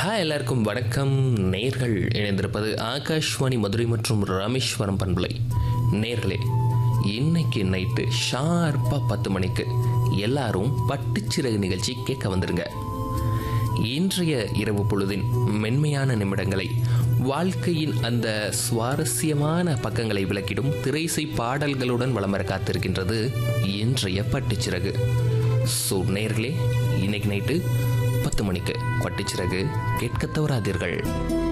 hi எல்லாருக்கும் வணக்கம் நேர்கள் இணைந்திருப்பது ஆகாஷ்வாணி மதுரை மற்றும் ராமேஸ்வரம் பண்பலை நேர்களே இன்னைக்கு நைட்டு ஷார்ப்பாக பத்து மணிக்கு எல்லாரும் பட்டுச்சிறகு நிகழ்ச்சி கேட்க வந்துருங்க இன்றைய இரவு பொழுதின் மென்மையான நிமிடங்களை வாழ்க்கையின் அந்த சுவாரஸ்யமான பக்கங்களை விளக்கிடும் திரைசை பாடல்களுடன் வலம் வர காத்திருக்கின்றது இன்றைய பட்டுச்சிறகு ஸோ நேர்களே இன்னைக்கு நைட்டு பத்து மணிக்கு பட்டுச்சிறகு கேட்க தவறாதீர்கள்